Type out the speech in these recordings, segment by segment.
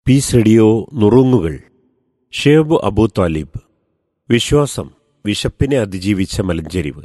Piece radio നുറുങ്ങുകൾ ഷേബ് Abu Talib വിശ്വാസം വിശപ്പിനെ അതിജീവിച്ച മലഞ്ചെരിവ്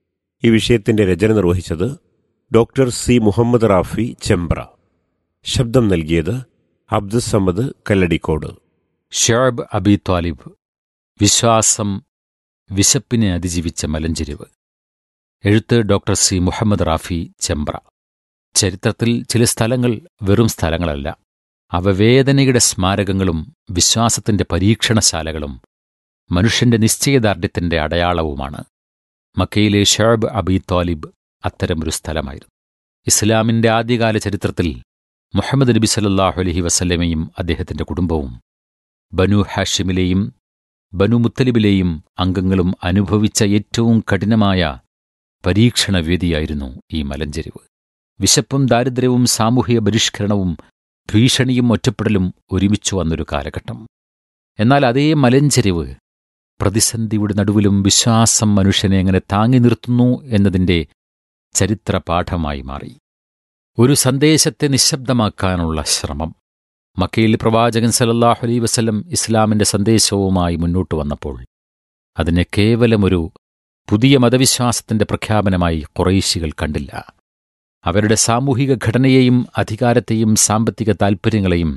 ഈ വിഷയത്തിന്റെ രചന നിർവഹിച്ചത് ഡോക്ടർ സി മുഹമ്മദ് റാഫി ചെമ്പ്ര ശബ്ദം നൽകിയത് അബ്ദുസമ്മദ് കല്ലടിക്കോട് ഷുഅബ് അബി ത്വാലിബ് വിശ്വാസം വിശപ്പിനെ അതിജീവിച്ച മലഞ്ചെരിവ് എഴുത്ത് ഡോക്ടർ സി മുഹമ്മദ് റാഫി ചെമ്പ്ര ചരിത്രത്തിൽ ചില സ്ഥലങ്ങൾ വെറും സ്ഥലങ്ങളല്ല അവ വേദനയുടെ സ്മാരകങ്ങളും വിശ്വാസത്തിന്റെ പരീക്ഷണശാലകളും മനുഷ്യന്റെ നിശ്ചയദാർഢ്യത്തിന്റെ അടയാളവുമാണ് മക്കയിലെ ഷുഅബ് അബി ത്വാലിബ് അത്തരമൊരു സ്ഥലമായിരുന്നു ഇസ്ലാമിന്റെ ആദ്യകാല ചരിത്രത്തിൽ മുഹമ്മദ് നബി സല്ലല്ലാഹു അലൈഹി വസല്ലമയും അദ്ദേഹത്തിന്റെ കുടുംബവും ബനു ഹാഷിമിലെയും ബനു മുത്തലിബിലെയും അംഗങ്ങളും അനുഭവിച്ച ഏറ്റവും കഠിനമായ പരീക്ഷണവേദിയായിരുന്നു ഈ മലഞ്ചെരിവ് വിശപ്പും ദാരിദ്ര്യവും സാമൂഹിക ബഹിഷ്കരണവും ഭീഷണിയും ഒറ്റപ്പെടലും ഒരുമിച്ചു വന്നൊരു കാലഘട്ടം എന്നാൽ അതേ മലഞ്ചെരിവ് പ്രതിസന്ധിയുടെ നടുവിലും വിശ്വാസം മനുഷ്യനെ എങ്ങനെ താങ്ങി നിർത്തുന്നു എന്നതിൻ്റെ ചരിത്രപാഠമായി മാറി ഒരു സന്ദേശത്തെ നിശബ്ദമാക്കാനുള്ള ശ്രമം മക്കയിൽ പ്രവാചകൻ സലല്ലാഹു അലൈ വസല്ലം ഇസ്ലാമിന്റെ സന്ദേശവുമായി മുന്നോട്ട് വന്നപ്പോൾ അതിനെ കേവലമൊരു പുതിയ മതവിശ്വാസത്തിന്റെ പ്രഖ്യാപനമായി കുറേശികൾ കണ്ടില്ല അവരുടെ സാമൂഹിക ഘടനയെയും അധികാരത്തെയും സാമ്പത്തിക താൽപ്പര്യങ്ങളെയും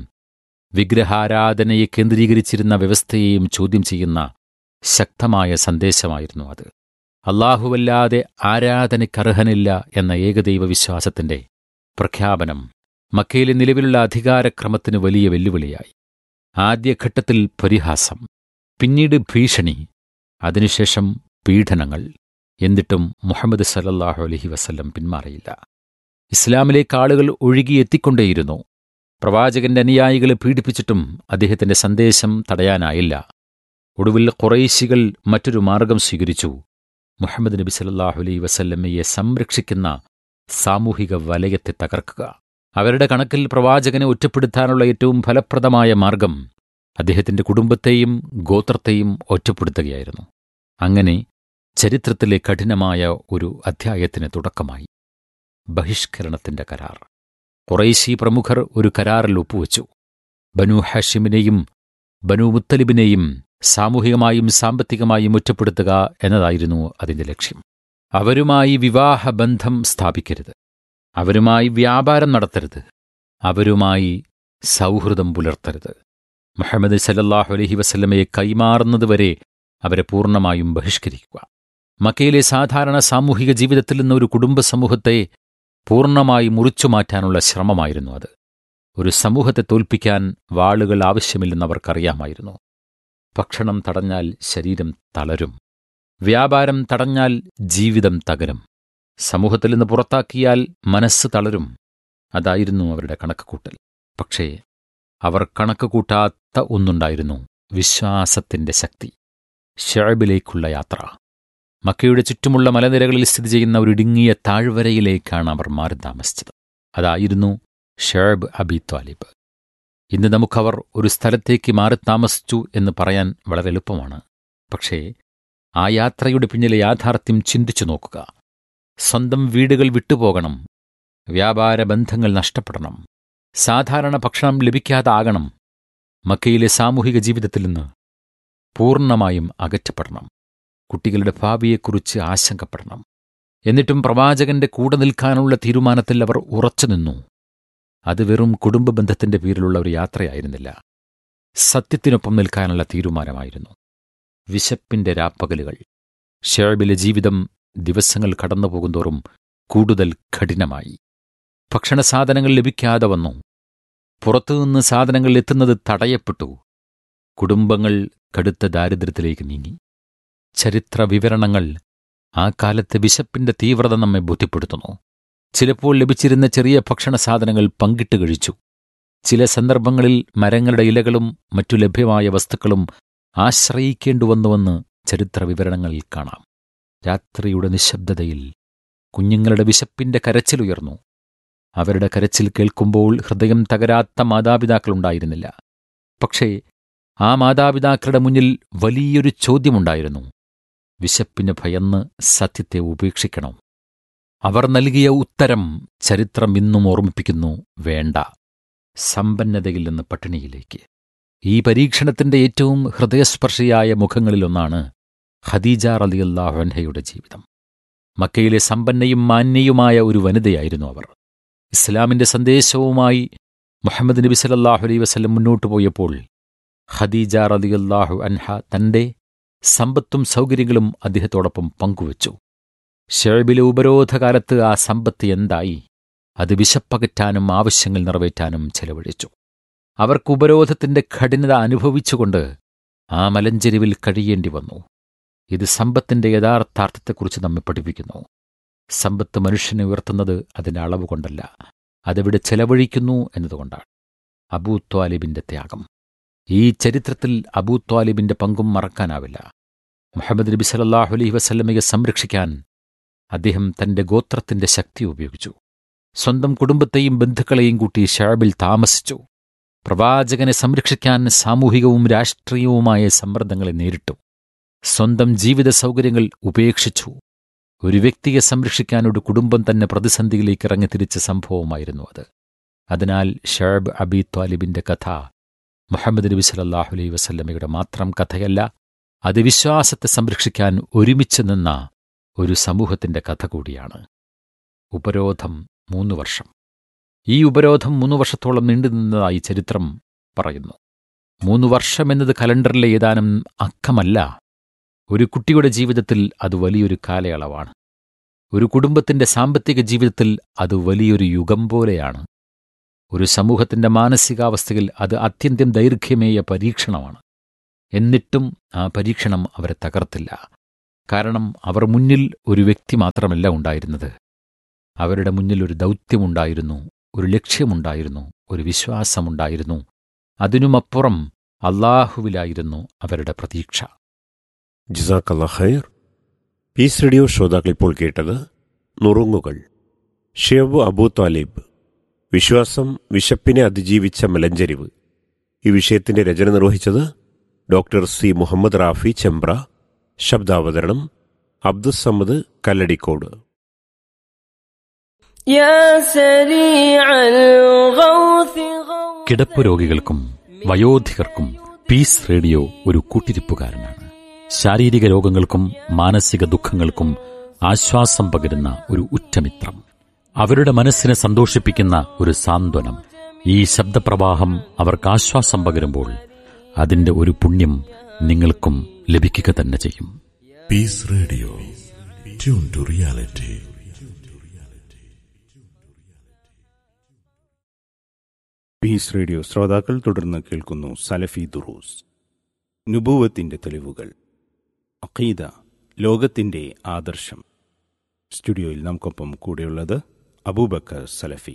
വിഗ്രഹാരാധനയെ കേന്ദ്രീകരിച്ചിരുന്ന വ്യവസ്ഥയെയും ചോദ്യം ചെയ്യുന്ന ശക്തമായ സന്ദേശമായിരുന്നു അത് അള്ളാഹുവല്ലാതെ ആരാധനയ്ക്കർഹനില്ല എന്ന ഏകദൈവ വിശ്വാസത്തിന്റെ പ്രഖ്യാപനം മക്കയിലെ നിലവിലുള്ള അധികാരക്രമത്തിന് വലിയ വെല്ലുവിളിയായി ആദ്യഘട്ടത്തിൽ പരിഹാസം പിന്നീട് ഭീഷണി അതിനുശേഷം പീഡനങ്ങൾ എന്നിട്ടും മുഹമ്മദ് സല്ലല്ലാഹു അലൈഹി വസല്ലം പിന്മാറിയില്ല ഇസ്ലാമിലേക്ക് ആളുകൾ ഒഴുകിയെത്തിക്കൊണ്ടേയിരുന്നു പ്രവാചകന്റെ അനുയായികളെ പീഡിപ്പിച്ചിട്ടും അദ്ദേഹത്തിന്റെ സന്ദേശം തടയാനായില്ല ഒടുവിൽ കുറേശികൾ മറ്റൊരു മാർഗം സ്വീകരിച്ചു മുഹമ്മദ് നബി സല്ലല്ലാഹു അലൈഹി വസല്ലമ്മയെ സംരക്ഷിക്കുന്ന സാമൂഹിക വലയത്തെ തകർക്കുക അവരുടെ കണക്കിൽ പ്രവാചകനെ ഒറ്റപ്പെടുത്താനുള്ള ഏറ്റവും ഫലപ്രദമായ മാർഗം അദ്ദേഹത്തിന്റെ കുടുംബത്തെയും ഗോത്രത്തെയും ഒറ്റപ്പെടുത്തുകയായിരുന്നു അങ്ങനെ ചരിത്രത്തിലെ കഠിനമായ ഒരു അധ്യായത്തിന് തുടക്കമായി ബഹിഷ്കരണത്തിന്റെ കരാർ കുറേശി പ്രമുഖർ ഒരു കരാറിൽ ഒപ്പുവച്ചു ബനു ഹാഷിമിനെയും ബനു മുത്തലിബിനെയും സാമൂഹികമായും സാമ്പത്തികമായും ഒറ്റപ്പെടുത്തുക എന്നതായിരുന്നു അതിന്റെ ലക്ഷ്യം അവരുമായി വിവാഹബന്ധം സ്ഥാപിക്കരുത് അവരുമായി വ്യാപാരം നടത്തരുത് അവരുമായി സൗഹൃദം പുലർത്തരുത് മുഹമ്മദ് സല്ലല്ലാഹു അലൈഹി വസല്ലമയെ കൈമാറുന്നതുവരെ അവരെ പൂർണ്ണമായും ബഹിഷ്കരിക്കുക മക്കയിലെ സാധാരണ സാമൂഹിക ജീവിതത്തിൽ നിന്ന് ഒരു കുടുംബ സമൂഹത്തെ പൂർണ്ണമായി മുറിച്ചു മാറ്റാനുള്ള ശ്രമമായിരുന്നു അത് ഒരു സമൂഹത്തെ തോൽപ്പിക്കാൻ വാളുകൾ ആവശ്യമില്ലെന്ന് അവർക്കറിയാമായിരുന്നു ഭക്ഷണം തടഞ്ഞാൽ ശരീരം തളരും വ്യാപാരം തടഞ്ഞാൽ ജീവിതം തകരും സമൂഹത്തിൽ നിന്ന് പുറത്താക്കിയാൽ മനസ്സ് തളരും അതായിരുന്നു അവരുടെ കണക്കുകൂട്ടൽ പക്ഷേ അവർ കണക്കുകൂട്ടാത്ത ഒന്നുണ്ടായിരുന്നു വിശ്വാസത്തിന്റെ ശക്തി ഷേബിലേക്കുള്ള യാത്ര മക്കയുടെ ചുറ്റുമുള്ള മലനിരകളിൽ സ്ഥിതി ചെയ്യുന്ന ഒരു ഇടുങ്ങിയ താഴ്വരയിലേക്കാണ് അവർ മാറി താമസിച്ചത് അതായിരുന്നു ഷേബ് അബി ത്വാലിബ് ഇന്ന് നമുക്കവർ ഒരു സ്ഥലത്തേക്ക് മാറി താമസിച്ചു എന്ന് പറയാൻ വളരെ എളുപ്പമാണ് പക്ഷേ ആ യാത്രയുടെ പിന്നിലെ യാഥാർത്ഥ്യം ചിന്തിച്ചു നോക്കുക സ്വന്തം വീടുകൾ വിട്ടുപോകണം വ്യാപാര ബന്ധങ്ങൾ നഷ്ടപ്പെടണം സാധാരണ ഭക്ഷണം ലഭിക്കാതാകണം മക്കയിലെ സാമൂഹിക ജീവിതത്തിൽ നിന്ന് പൂർണ്ണമായും അകറ്റപ്പെടണം കുട്ടികളുടെ ഭാവിയെക്കുറിച്ച് ആശങ്കപ്പെടണം എന്നിട്ടും പ്രവാചകന്റെ കൂടെ നിൽക്കാനുള്ള തീരുമാനത്തിൽ അവർ ഉറച്ചുനിന്നു അത് വെറും കുടുംബ ബന്ധത്തിന്റെ പേരിലുള്ള ഒരു യാത്രയായിരുന്നില്ല സത്യത്തിനൊപ്പം നിൽക്കാനുള്ള തീരുമാനമായിരുന്നു വിശപ്പിന്റെ രാപ്പകലുകൾ ഷേബിലെ ജീവിതം ദിവസങ്ങൾ കടന്നുപോകുന്തോറും കൂടുതൽ കഠിനമായി ഭക്ഷണസാധനങ്ങൾ ലഭിക്കാതെ വന്നു പുറത്തുനിന്ന് സാധനങ്ങൾ എത്തുന്നത് തടയപ്പെട്ടു കുടുംബങ്ങൾ കടുത്ത ദാരിദ്ര്യത്തിലേക്ക് നീങ്ങി ചരിത്ര വിവരണങ്ങൾ ആ കാലത്തെ വിശപ്പിന്റെ തീവ്രത നമ്മെ ബോധ്യപ്പെടുത്തുന്നു ചിലപ്പോൾ ലഭിച്ചിരുന്ന ചെറിയ ഭക്ഷണ സാധനങ്ങൾ പങ്കിട്ട് കഴിച്ചു ചില സന്ദർഭങ്ങളിൽ മരങ്ങളുടെ ഇലകളും മറ്റു ലഭ്യമായ വസ്തുക്കളും ആശ്രയിക്കേണ്ടുവന്നുവെന്ന് ചരിത്ര വിവരണങ്ങളിൽ കാണാം രാത്രിയുടെ നിശബ്ദതയിൽ കുഞ്ഞുങ്ങളുടെ വിശപ്പിന്റെ കരച്ചിലുയർന്നു അവരുടെ കരച്ചിൽ കേൾക്കുമ്പോൾ ഹൃദയം തകരാത്ത മാതാപിതാക്കളുണ്ടായിരുന്നില്ല പക്ഷേ ആ മാതാപിതാക്കളുടെ മുന്നിൽ വലിയൊരു ചോദ്യമുണ്ടായിരുന്നു വിശപ്പിന് ഭയന്ന് സത്യത്തെ ഉപേക്ഷിക്കണം അവർ നൽകിയ ഉത്തരം ചരിത്രം ഇന്നും ഓർമ്മിപ്പിക്കുന്നു വേണ്ട സമ്പന്നതയിൽ നിന്ന് പട്ടിണിയിലേക്ക് ഈ പരീക്ഷണത്തിന്റെ ഏറ്റവും ഹൃദയസ്പർശിയായ മുഖങ്ങളിലൊന്നാണ് ഖദീജ റലിയല്ലാഹു അൻഹയുടെ ജീവിതം മക്കയിലെ സമ്പന്നയും മാന്യയുമായ ഒരു വനിതയായിരുന്നു അവർ ഇസ്ലാമിന്റെ സന്ദേശവുമായി മുഹമ്മദ് നബി സല്ലല്ലാഹു അലൈഹി വസല്ലം മുന്നോട്ടു പോയപ്പോൾ ഖദീജ റളിയല്ലാഹു അൻഹ തന്റെ സമ്പത്തും സൗകര്യങ്ങളും അദ്ദേഹത്തോടൊപ്പം പങ്കുവച്ചു ഷേബിലെ ഉപരോധകാലത്ത് ആ സമ്പത്ത് എന്തായി അത് വിശപ്പകറ്റാനും ആവശ്യങ്ങൾ നിറവേറ്റാനും ചെലവഴിച്ചു അവർക്ക് ഉപരോധത്തിന്റെ കഠിനത അനുഭവിച്ചുകൊണ്ട് ആ മലഞ്ചെരിവിൽ കഴിയേണ്ടി വന്നു ഇത് സമ്പത്തിന്റെ യഥാർത്ഥാർത്ഥത്തെക്കുറിച്ച് നമ്മെ പഠിപ്പിക്കുന്നു സമ്പത്ത് മനുഷ്യനെ ഉയർത്തുന്നത് അതിന്റെ അളവ് കൊണ്ടല്ല അതെവിടെ ചെലവഴിക്കുന്നു എന്നതുകൊണ്ടാണ് അബൂ ത്വാലിബിന്റെ ത്യാഗം ഈ ചരിത്രത്തിൽ അബൂ ത്വാലിബിന്റെ പങ്കും മറക്കാനാവില്ല മുഹമ്മദ് നബി സല്ലല്ലാഹു അലൈഹി വസല്ലമയെ സംരക്ഷിക്കാൻ അദ്ദേഹം തന്റെ ഗോത്രത്തിന്റെ ശക്തി ഉപയോഗിച്ചു സ്വന്തം കുടുംബത്തെയും ബന്ധുക്കളെയും കൂട്ടി ഷാബിൽ താമസിച്ചു പ്രവാചകനെ സംരക്ഷിക്കാൻ സാമൂഹികവും രാഷ്ട്രീയവുമായ സമ്മർദ്ദങ്ങളെ നേരിട്ടു സ്വന്തം ജീവിത സൗകര്യങ്ങൾ ഉപേക്ഷിച്ചു ഒരു വ്യക്തിയെ സംരക്ഷിക്കാൻ ഒരു കുടുംബം തന്നെ പ്രതിസന്ധിയിലേക്ക് ഇറങ്ങി തിരിച്ച സംഭവമായിരുന്നു അത് അതിനാൽ ഷേബ് അബി ത്വാലിബിന്റെ കഥ മുഹമ്മദ് നബി സല്ലല്ലാഹു അലൈഹി വസല്ലമയുടെ മാത്രം കഥയല്ല അത് വിശ്വാസത്തെ സംരക്ഷിക്കാൻ ഒരുമിച്ച് നിന്ന ഒരു സമൂഹത്തിന്റെ കഥ കൂടിയാണ് ഉപരോധം മൂന്ന് വർഷം ഈ ഉപരോധം മൂന്ന് വർഷത്തോളം നീണ്ടുനിന്നതായി ചരിത്രം പറയുന്നു മൂന്ന് വർഷം എന്നത് കലണ്ടറിലെ ഏതാനും അക്കമല്ല ഒരു കുട്ടിയുടെ ജീവിതത്തിൽ അത് വലിയൊരു കാലയളവാണ് ഒരു കുടുംബത്തിന്റെ സാമ്പത്തിക ജീവിതത്തിൽ അത് വലിയൊരു യുഗം പോലെയാണ് ഒരു സമൂഹത്തിന്റെ മാനസികാവസ്ഥയിൽ അത് അത്യന്തം ദൈർഘ്യമേയ പരീക്ഷണമാണ് എന്നിട്ടും ആ പരീക്ഷണം അവരെ തകർത്തില്ല കാരണം അവർ മുന്നിൽ ഒരു വ്യക്തി മാത്രമല്ല ഉണ്ടായിരുന്നത് അവരുടെ മുന്നിൽ ഒരു ദൗത്യമുണ്ടായിരുന്നു ഒരു ലക്ഷ്യമുണ്ടായിരുന്നു ഒരു വിശ്വാസമുണ്ടായിരുന്നു അതിനുമപ്പുറം അള്ളാഹുവിലായിരുന്നു അവരുടെ പ്രതീക്ഷ ജിസാക്കല്ല ഖൈർ പീസ് റേഡിയോ ശ്രോതാക്കൾ ഇപ്പോൾ കേട്ടത് നുറുങ്ങുകൾ ഷേബു അബൂ താലിബ് വിശ്വാസം വിശപ്പിനെ അതിജീവിച്ച മലഞ്ചെരിവ് ഈ വിഷയത്തിന്റെ രചന നിർവഹിച്ചത് ഡോക്ടർ സി മുഹമ്മദ് റാഫി ചെമ്പ്ര ശബ്ദാവതരണം അബ്ദുസമ്മദ് കല്ലടിക്കോട് يا سريع الغوث غوث കിടപ്പ് രോഗികൾക്കും വയോധികർക്കും പീസ് റേഡിയോ ഒരു കൂട്ടിരിപ്പുകാരനാണ് ശാരീരിക രോഗങ്ങൾക്കും മാനസിക ദുഃഖങ്ങൾക്കും ആശ്വാസം പകരുന്ന ഒരു ഉറ്റമിത്രം അവരുടെ മനസ്സിനെ സന്തോഷിപ്പിക്കുന്ന ഒരു സാന്ത്വനം ഈ ശബ്ദപ്രവാഹം അവർക്ക് ആശ്വാസം പകരുമ്പോൾ അതിന്റെ ഒരു പുണ്യം നിങ്ങൾക്കും ലഭിക്കുക തന്നെ ചെയ്യും Peace Radio. Tune to reality. Peace radio ശ്രോതാക്കൾ തുടർന്ന് കേൾക്കുന്നു സലഫി ദുറൂസ് നുബൂവത്തിന്റെ തെളിവുകൾ അഖീദ ലോകത്തിന്റെ ആദർശം സ്റ്റുഡിയോയിൽ നമുക്കൊപ്പം കൂടെയുള്ളത് അബൂബക്കർ സലഫി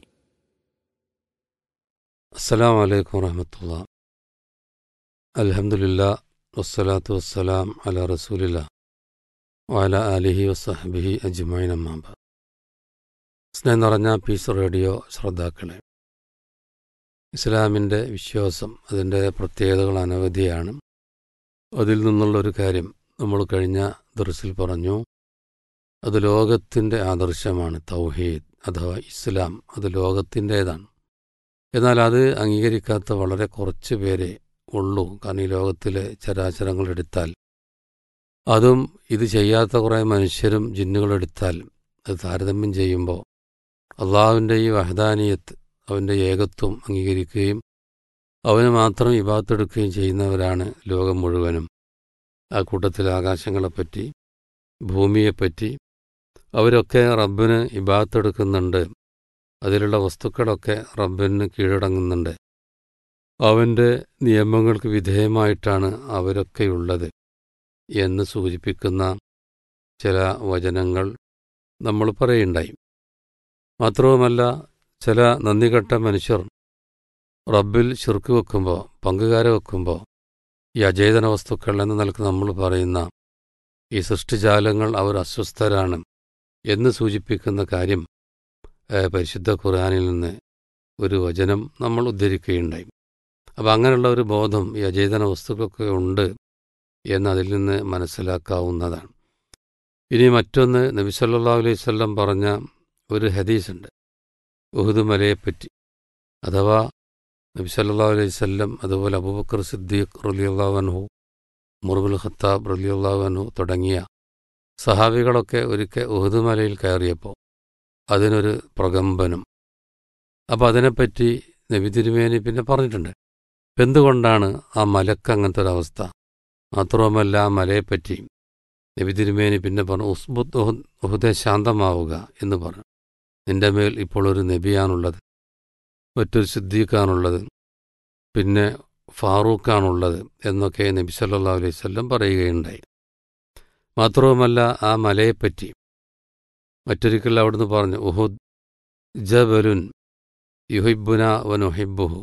السلام عليكم ورحمة الله الحمد لله والصلاة والسلام على رسول الله وعلى آله وصحبه أجمعين أما بعد സ്നേഹം നിറഞ്ഞ പീസ് റേഡിയോ ശ്രോതാക്കളെ ഇസ്ലാമിൻ്റെ വിശ്വാസം അതിൻ്റെ പ്രത്യേകതകൾ അനവധിയാണ് അതിൽ നിന്നുള്ള ഒരു കാര്യം നമ്മൾ കഴിഞ്ഞ ദർസിൽ പറഞ്ഞു അത് ലോകത്തിൻ്റെ ആദർശമാണ് തൗഹീദ് അഥവാ ഇസ്ലാം അത് ലോകത്തിൻ്റേതാണ് എന്നാൽ അത് അംഗീകരിക്കാത്ത വളരെ കുറച്ച് പേരെ ഉള്ളൂ കാരണം ഈ ലോകത്തിലെ ചരാചരങ്ങൾ എടുത്താൽ അതും ഇത് ചെയ്യാത്ത കുറേ മനുഷ്യരും ജിന്നുകളെടുത്താൽ അത് താരതമ്യം ചെയ്യുമ്പോൾ അള്ളാഹുവിൻ്റെ ഈ വഹദാനീയത്ത് അവൻ്റെ ഏകത്വം അംഗീകരിക്കുകയും അവന് മാത്രം ഇബാത്തെടുക്കുകയും ചെയ്യുന്നവരാണ് ലോകം മുഴുവനും ആ കൂട്ടത്തിൽ ആകാശങ്ങളെപ്പറ്റി ഭൂമിയെപ്പറ്റി അവരൊക്കെ റബ്ബിന് ഇബാത്തെടുക്കുന്നുണ്ട് അതിലുള്ള വസ്തുക്കളൊക്കെ റബ്ബിന് കീഴടങ്ങുന്നുണ്ട് അവൻ്റെ നിയമങ്ങൾക്ക് വിധേയമായിട്ടാണ് അവരൊക്കെയുള്ളത് എന്ന് സൂചിപ്പിക്കുന്ന ചില വചനങ്ങൾ നമ്മൾ പറയുണ്ടായി മാത്രവുമല്ല ചില നന്ദികെട്ട മനുഷ്യർ റബ്ബിൽ ശിർക്ക് വെക്കുമ്പോൾ പങ്കുകാരെ വെക്കുമ്പോൾ ഈ അചേതന വസ്തുക്കൾ എന്ന നിലക്ക് നമ്മൾ പറയുന്ന ഈ സൃഷ്ടിജാലങ്ങൾ അവർ അസ്വസ്ഥരാണ് എന്ന് സൂചിപ്പിക്കുന്ന കാര്യം ഏഹ്, പരിശുദ്ധ ഖുർആനിൽ നിന്ന് ഒരു വചനം നമ്മൾ ഉദ്ധരിക്കുകയുണ്ടായി അപ്പം അങ്ങനെയുള്ള ഒരു ബോധം ഈ അചേതന വസ്തുക്കളൊക്കെ ഉണ്ട് എന്നതിൽ നിന്ന് മനസ്സിലാക്കാവുന്നതാണ് ഇനി മറ്റൊന്ന് നബി സല്ലല്ലാഹു അലൈഹി വസല്ലം പറഞ്ഞ ഒരു ഹദീസുണ്ട് ഉഹുദ് മലയെപ്പറ്റി അഥവാ നബി സല്ലാ അലൈഹി സ്വല്ലം അതുപോലെ അബൂബക്കർ സിദ്ദീഖ് റലിയുള്ളാവൻഹു മുറുബുൽ ഖത്താബ് റലിയുള്ളാവൻഹു തുടങ്ങിയ സഹാബികളൊക്കെ ഒരിക്കൽ ഉഹദ് മലയിൽ കയറിയപ്പോൾ അതിനൊരു പ്രകമ്പനം അപ്പോൾ അതിനെപ്പറ്റി നബി തിരുമേനി പിന്നെ പറഞ്ഞിട്ടുണ്ട് എന്തുകൊണ്ടാണ് ആ മലക്ക് അങ്ങനത്തെ ഒരു അവസ്ഥ മാത്രവുമല്ല ആ മലയെപ്പറ്റി നബി തിരുമേനി പിന്നെ പറഞ്ഞു ഉസ്ബുദ് ഉഹുദെ ശാന്തമാവുക എന്ന് പറഞ്ഞു നിന്റെ മേൽ ഇപ്പോൾ ഒരു നബിയാണുള്ളത് മറ്റൊരു സിദ്ദീഖാണുള്ളത് പിന്നെ ഫാറൂഖാണുള്ളത് എന്നൊക്കെ നബി സല്ലാ അലൈഹി സ്വല്ലം പറയുകയുണ്ടായി മാത്രവുമല്ല ആ മലയെപ്പറ്റി മറ്റൊരിക്കൽ അവിടുന്ന് പറഞ്ഞു ഉഹുദ് ജബലുൻ യുഹിബുന വനുഹിബുഹു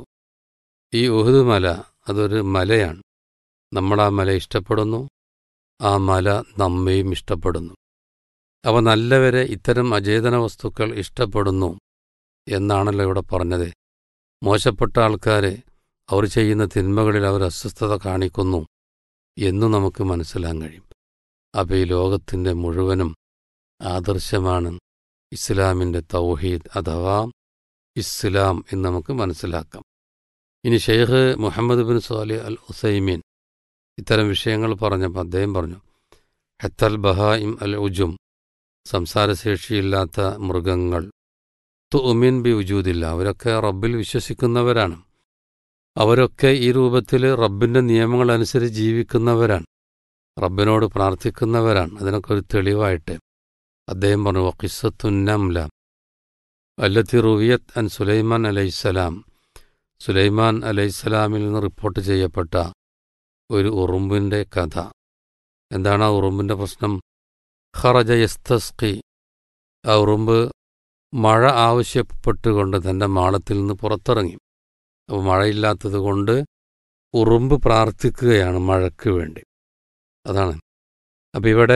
ഈ ഉഹുദ് മല അതൊരു മലയാണ് നമ്മൾ ആ മല ഇഷ്ടപ്പെടുന്നു ആ മല നമ്മയും ഇഷ്ടപ്പെടുന്നു അവ നല്ലവരെ ഇത്തരം അചേതന വസ്തുക്കൾ ഇഷ്ടപ്പെടുന്നു എന്നാണല്ലോ ഇവിടെ പറഞ്ഞത് മോശപ്പെട്ട ആൾക്കാരെ അവർ ചെയ്യുന്ന തിന്മകളിൽ അവർ അസ്വസ്ഥത കാണിക്കുന്നു എന്നു നമുക്ക് മനസ്സിലാൻ കഴിയും അപ്പോൾ ഈ ലോകത്തിൻ്റെ മുഴുവനും ആദർശമാണ് ഇസ്ലാമിൻ്റെ തൗഹീദ് അഥവാ ഇസ്ലാം എന്ന് നമുക്ക് മനസ്സിലാക്കാം ഇനി Sheikh Muhammad bin Salih al Uthaymeen ഇത്തരം വിഷയങ്ങൾ പറഞ്ഞപ്പോൾ അദ്ദേഹം പറഞ്ഞു ഹത്തൽ ബഹായിം അൽ ഉജും സംസാരശേഷിയില്ലാത്ത മൃഗങ്ങൾ തുമിൻ ബി ഉജൂദില്ല അവരൊക്കെ റബ്ബിൽ വിശ്വസിക്കുന്നവരാണ് അവരൊക്കെ ഈ രൂപത്തിൽ റബ്ബിൻ്റെ നിയമങ്ങൾ അനുസരിച്ച് ജീവിക്കുന്നവരാണ് റബ്ബിനോട് പ്രാർത്ഥിക്കുന്നവരാണ് അതിനൊക്കെ ഒരു തെളിവായിട്ട് അദ്ദേഹം പറഞ്ഞു വക്കിസത്തുന്നംല അല്ലത്തി റുവിയത്ത് അൻ സുലൈമാൻ അലൈഹിസ്സലാം സുലൈമാൻ അലൈഹിസ്സലാമിൽ നിന്ന് റിപ്പോർട്ട് ചെയ്യപ്പെട്ട ഒരു ഉറുമ്പിൻ്റെ കഥ എന്താണ് ആ ഉറുമ്പിൻ്റെ പ്രശ്നം ഖറജ യസ്തസ്കി ആ ഉറുമ്പ് മഴ ആവശ്യപ്പെട്ടുകൊണ്ട് തൻ്റെ മാളത്തിൽ നിന്ന് പുറത്തിറങ്ങി അപ്പോൾ മഴയില്ലാത്തത് കൊണ്ട് ഉറുമ്പ് പ്രാർത്ഥിക്കുകയാണ് മഴയ്ക്ക് വേണ്ടി അതാണ് അപ്പം ഇവിടെ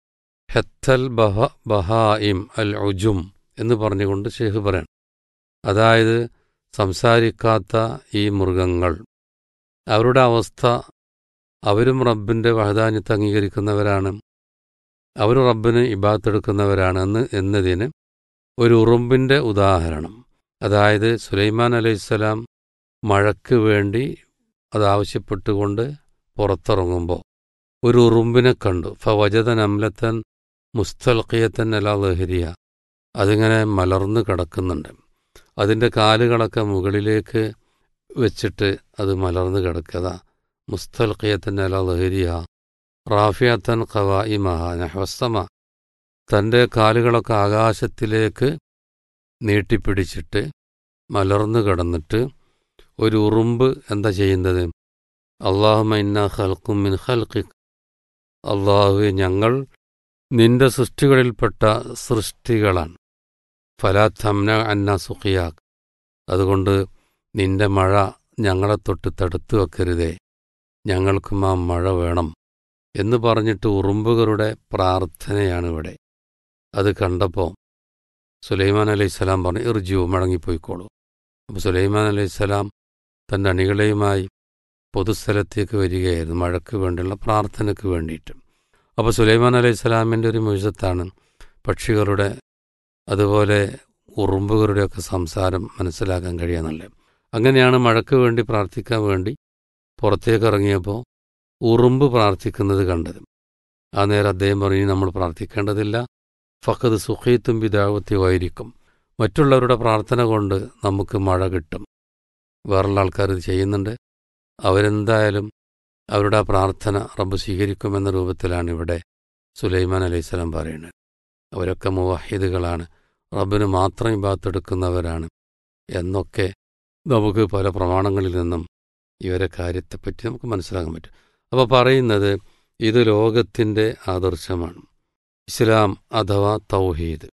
ഹെത്തൽ ബഹ ബഹായിം അൽ ഉജും എന്ന് പറഞ്ഞുകൊണ്ട് ഷെയ്ഖ് പറയണം അതായത് സംസാരിക്കാത്ത ഈ മൃഗങ്ങൾ അവരുടെ അവസ്ഥ അവരും റബ്ബിൻ്റെ വഹദാന്യത്തെ അംഗീകരിക്കുന്നവരാണ് അവർ റബ്ബിന് ഇബാത്തെടുക്കുന്നവരാണ് എന്ന് എന്നതിന് ഒരു ഉറുമ്പിൻ്റെ ഉദാഹരണം അതായത് സുലൈമാൻ അലൈഹിസ്സലാം മഴയ്ക്ക് വേണ്ടി അതാവശ്യപ്പെട്ടുകൊണ്ട് പുറത്തിറങ്ങുമ്പോൾ ഒരു ഉറുമ്പിനെ കണ്ടു ഫവജതൻ അമ്ലത്തൻ മുസ്തൽക്കിയത്തൻ അല ലഹരിയ അതിങ്ങനെ മലർന്നു കിടക്കുന്നുണ്ട് അതിൻ്റെ കാലുകളൊക്കെ മുകളിലേക്ക് വെച്ചിട്ട് അത് മലർന്നു കിടക്കുക മുസ്തൽക്കിയത്തൻ അല ലഹരിയ റാഫിയത്തൻ ഖവായിമഹ നഹ്വസ്തമ തൻ്റെ കാലുകളൊക്കെ ആകാശത്തിലേക്ക് നീട്ടിപ്പിടിച്ചിട്ട് മലർന്നു കിടന്നിട്ട് ഒരു ഉറുമ്പ് എന്താ ചെയ്യുന്നത് അള്ളാഹുമ ഇന്ന ഖൽക്കും മിൻ ഖൽഖിക് അള്ളാഹു ഞങ്ങൾ നിന്റെ സൃഷ്ടികളിൽപ്പെട്ട സൃഷ്ടികളാണ് ഫലാ തംന അന്ന സുഖിയാക്ക് അതുകൊണ്ട് നിന്റെ മഴ ഞങ്ങളെ തൊട്ട് തടുത്തു വെക്കരുതേ ഞങ്ങൾക്കും ആ മഴ വേണം എന്ന് പറഞ്ഞിട്ട് ഉറുമ്പുകളുടെ പ്രാർത്ഥനയാണ് ഇവിടെ അത് കണ്ടപ്പോൾ സുലൈമാൻ അലൈഹിസ്സലാം പറഞ്ഞു ഇർജു മടങ്ങിപ്പോയിക്കോളൂ അപ്പോൾ സുലൈമാൻ അലൈഹിസ്സലാം തൻ്റെ അണികളെയുമായി പൊതുസ്ഥലത്തേക്ക് വരികയായിരുന്നു മഴയ്ക്ക് വേണ്ടിയുള്ള പ്രാർത്ഥനയ്ക്ക് വേണ്ടിയിട്ട് അപ്പോൾ സുലൈമാൻ അലൈഹിസ്സലാമിൻ്റെ ഒരു മുഴുസത്താണ് പക്ഷികളുടെ അതുപോലെ ഉറുമ്പുകളുടെയൊക്കെ സംസാരം മനസ്സിലാക്കാൻ കഴിയാന്നുള്ളത് അങ്ങനെയാണ് മഴയ്ക്ക് വേണ്ടി പ്രാർത്ഥിക്കാൻ വേണ്ടി പുറത്തേക്ക് ഇറങ്ങിയപ്പോൾ ഉറുമ്പ് പ്രാർത്ഥിക്കുന്നത് കണ്ടത് ആ നേരം അദ്ദേഹം പറഞ്ഞു നമ്മൾ പ്രാർത്ഥിക്കേണ്ടതില്ല ഫഖദ് സുഖീത്തും പിതാവത്യമായിരിക്കും മറ്റുള്ളവരുടെ പ്രാർത്ഥന കൊണ്ട് നമുക്ക് മഴ കിട്ടും വേറുള്ള ആൾക്കാർ ഇത് ചെയ്യുന്നുണ്ട് അവരെന്തായാലും അവരുടെ ആ പ്രാർത്ഥന റബ്ബ് സ്വീകരിക്കുമെന്ന രൂപത്തിലാണ് ഇവിടെ സുലൈമാൻ അലൈഹിസ്സലാം പറയുന്നത് അവരൊക്കെ മുവാഹിദുകളാണ് റബ്ബിന് മാത്രം ഇബാത്തെടുക്കുന്നവരാണ് എന്നൊക്കെ നമുക്ക് പല പ്രമാണങ്ങളിൽ നിന്നും ഇവരെ കാര്യത്തെപ്പറ്റി നമുക്ക് മനസ്സിലാക്കാൻ പറ്റും അപ്പോൾ പറയുന്നത് ഇത് ലോകത്തിൻ്റെ ആദർശമാണ് ഇസ്ലാം അഥവാ തൗഹീദ്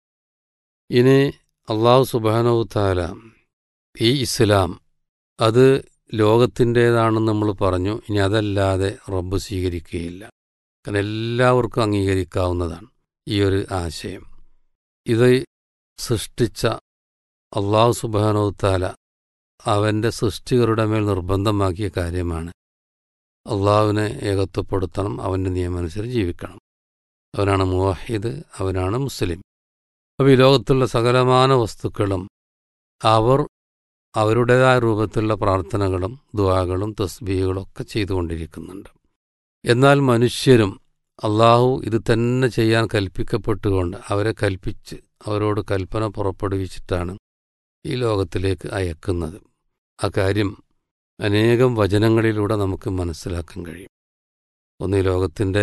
ഇനി അള്ളാഹു സുബാനവു താല ഈ ഇസ്ലാം അത് ലോകത്തിൻ്റേതാണെന്ന് നമ്മൾ പറഞ്ഞു ഇനി അതല്ലാതെ റബ്ബ് സ്വീകരിക്കുകയില്ല കാരണം എല്ലാവർക്കും അംഗീകരിക്കാവുന്നതാണ് ഈ ഒരു ആശയം ഇത് സൃഷ്ടിച്ച അള്ളാഹു സുബാനവു താല അവൻ്റെ സൃഷ്ടികളുടെ മേൽ നിർബന്ധമാക്കിയ കാര്യമാണ് അള്ളാഹുവിനെ ഏകത്വപ്പെടുത്തണം അവൻ്റെ നിയമമനുസരിച്ച് ജീവിക്കണം അവനാണ് മുവാഹിദ് അവനാണ് മുസ്ലിം അപ്പോൾ ഈ ലോകത്തുള്ള സകലമാന വസ്തുക്കളും അവർ അവരുടേതായ രൂപത്തിലുള്ള പ്രാർത്ഥനകളും ദുവാകളും തസ്ബീകളും ഒക്കെ ചെയ്തുകൊണ്ടിരിക്കുന്നുണ്ട് എന്നാൽ മനുഷ്യരും അള്ളാഹു ഇത് തന്നെ ചെയ്യാൻ കൽപ്പിക്കപ്പെട്ടുകൊണ്ട് അവരെ കൽപ്പിച്ച് അവരോട് കൽപ്പന പുറപ്പെടുവിച്ചിട്ടാണ് ഈ ലോകത്തിലേക്ക് അയക്കുന്നത് ആ കാര്യം അനേകം വചനങ്ങളിലൂടെ നമുക്ക് മനസ്സിലാക്കാൻ കഴിയും ഒന്ന് ഈ ലോകത്തിൻ്റെ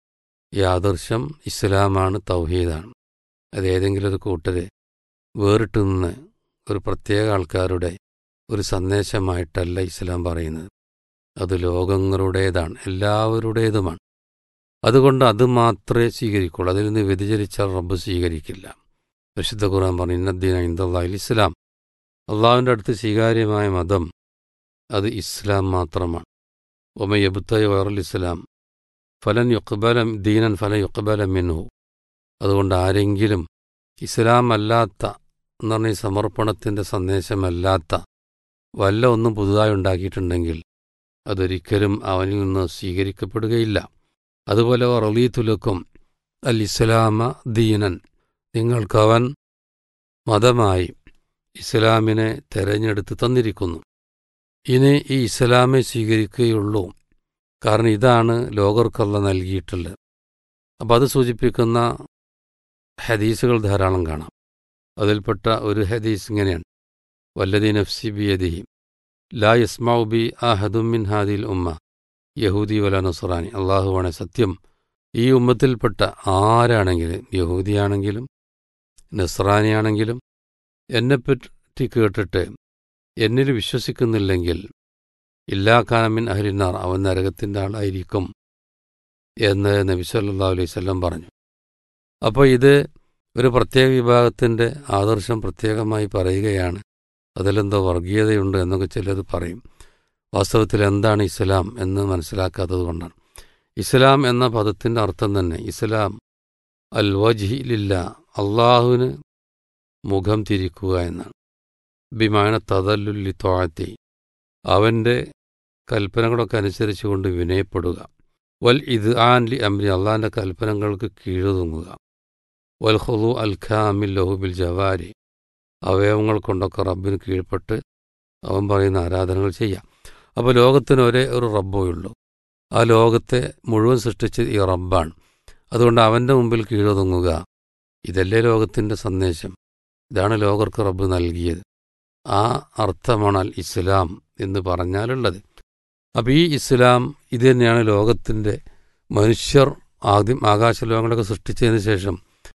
യാദർശം ഇസ്ലാമാണ് തൗഹീദാണ് അത് ഏതെങ്കിലും ഒരു കൂട്ടര് വേറിട്ട് നിന്ന് ഒരു പ്രത്യേക ആൾക്കാരുടെ ഒരു സന്ദേശമായിട്ടല്ല ഇസ്ലാം പറയുന്നത് അത് ലോകങ്ങളുടേതാണ് എല്ലാവരുടേതുമാണ് അതുകൊണ്ട് അത് മാത്രമേ സ്വീകരിക്കുള്ളൂ അതിൽ നിന്ന് വ്യതിചരിച്ചാൽ റബ്ബ് സ്വീകരിക്കില്ല വിശുദ്ധ ഖുർആൻ പറഞ്ഞു ഇന്നദ്ദീന ഇന്ദാഹിൽ ഇസ്ലാം അള്ളാഹുവിൻ്റെ അടുത്ത് സ്വീകാര്യമായ മതം അത് ഇസ്ലാം മാത്രമാണ് ഒമ യബുത്തയ വയറുൽ ഇസ്ലാം ഫലൻ യുക്ബല ദീനൻ ഫലൻ യുക്ബല മിൻഹു അതുകൊണ്ട് ആരെങ്കിലും ഇസ്ലാം അല്ലാത്ത എന്ന് പറഞ്ഞ ഈ സമർപ്പണത്തിൻ്റെ സന്ദേശമല്ലാത്ത വല്ല ഒന്നും പുതുതായി ഉണ്ടാക്കിയിട്ടുണ്ടെങ്കിൽ അതൊരിക്കലും അവനിൽ നിന്ന് സ്വീകരിക്കപ്പെടുകയില്ല അതുപോലെ റലീത്തുലക്കും അൽ ഇസ്ലാമ ദീനൻ നിങ്ങൾക്കവൻ മതമായി ഇസ്ലാമിനെ തെരഞ്ഞെടുത്ത് തന്നിരിക്കുന്നു ഇനി ഈ ഇസ്ലാമെ സ്വീകരിക്കുകയുള്ളൂ കാരണം ഇതാണ് ലോകർക്കല്ല നൽകിയിട്ടുള്ളത് അപ്പം അത് സൂചിപ്പിക്കുന്ന ഹദീസുകൾ ധാരാളം കാണാം അതിൽപ്പെട്ട ഒരു ഹദീസ് ഇങ്ങനെയാണ് വല്ലതി നഫ്സി ബിയദിഹി ലാ യസ്മാഉ ബി അഹദുമിൻ ഹാദിൽ ഉമ്മ യഹൂദി വല നസുറാനി അള്ളാഹുവാണ് സത്യം ഈ ഉമ്മത്തിൽപ്പെട്ട ആരാണെങ്കിലും യഹൂദിയാണെങ്കിലും നസ്രാനിയാണെങ്കിലും എന്നെപ്പറ്റി കേട്ടിട്ട് എന്നിൽ വിശ്വസിക്കുന്നില്ലെങ്കിൽ ഇല്ലാ കാനമിൻ അഹലിനാർ അവൻ നരകത്തിൻ്റെ ആളായിരിക്കും എന്ന് നബി സല്ലാ അലൈഹി സ്വല്ലം പറഞ്ഞു അപ്പോൾ ഇത് ഒരു പ്രത്യേക വിഭാഗത്തിൻ്റെ ആദർശം പ്രത്യേകമായി പറയുകയാണ് അതിലെന്തോ വർഗീയതയുണ്ട് എന്നൊക്കെ ചിലത് പറയും വാസ്തവത്തിൽ എന്താണ് ഇസ്ലാം എന്ന് മനസ്സിലാക്കാത്തത് കൊണ്ടാണ് ഇസ്ലാം എന്ന പദത്തിൻ്റെ അർത്ഥം തന്നെ ഇസ്ലാം അൽ വജ്ഹിലില്ല അള്ളാഹുവിന് മുഖം തിരിക്കുക എന്നാണ് ബിമാന തതല്ലുല്ലി തോഴത്തി അവൻ്റെ കൽപ്പനകളൊക്കെ അനുസരിച്ചുകൊണ്ട് വിനയപ്പെടുക വൽ ഇത് ആൻ ലി അമ്രി അള്ളാഹിൻ്റെ കൽപ്പനകൾക്ക് കീഴുതുങ്ങുക വൽ ഹുദു അൽ ഖാമിൽ ലഹുബിൽ ജവാരി അവയവങ്ങൾ കൊണ്ടൊക്കെ റബ്ബിന് കീഴ്പ്പെട്ട് അവൻ പറയുന്ന ആരാധനകൾ ചെയ്യാം അപ്പോൾ ലോകത്തിന് ഒരേ ഒരു റബ്ബേ ഉള്ളൂ ആ ലോകത്തെ മുഴുവൻ സൃഷ്ടിച്ചത് ഈ റബ്ബാണ് അതുകൊണ്ട് അവൻ്റെ മുമ്പിൽ കീഴൊതുങ്ങുക ഇതല്ലേ ലോകത്തിൻ്റെ സന്ദേശം ഇതാണ് ലോകർക്ക് റബ്ബ് നൽകിയത് ആ അർത്ഥമാണ് അൽ ഇസ്ലാം എന്ന് പറഞ്ഞാലുള്ളത് അപ്പോൾ ഈ ഇസ്ലാം ഇത് തന്നെയാണ് ലോകത്തിൻ്റെ മനുഷ്യർ ആദ്യം ആകാശലോകങ്ങളൊക്കെ സൃഷ്ടിച്ചതിന് ശേഷം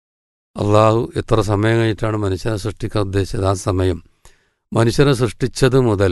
അള്ളാഹു എത്ര സമയം കഴിഞ്ഞിട്ടാണ് മനുഷ്യനെ സൃഷ്ടിക്കാൻ ഉദ്ദേശിച്ചത് ആ സമയം മനുഷ്യനെ സൃഷ്ടിച്ചത് മുതൽ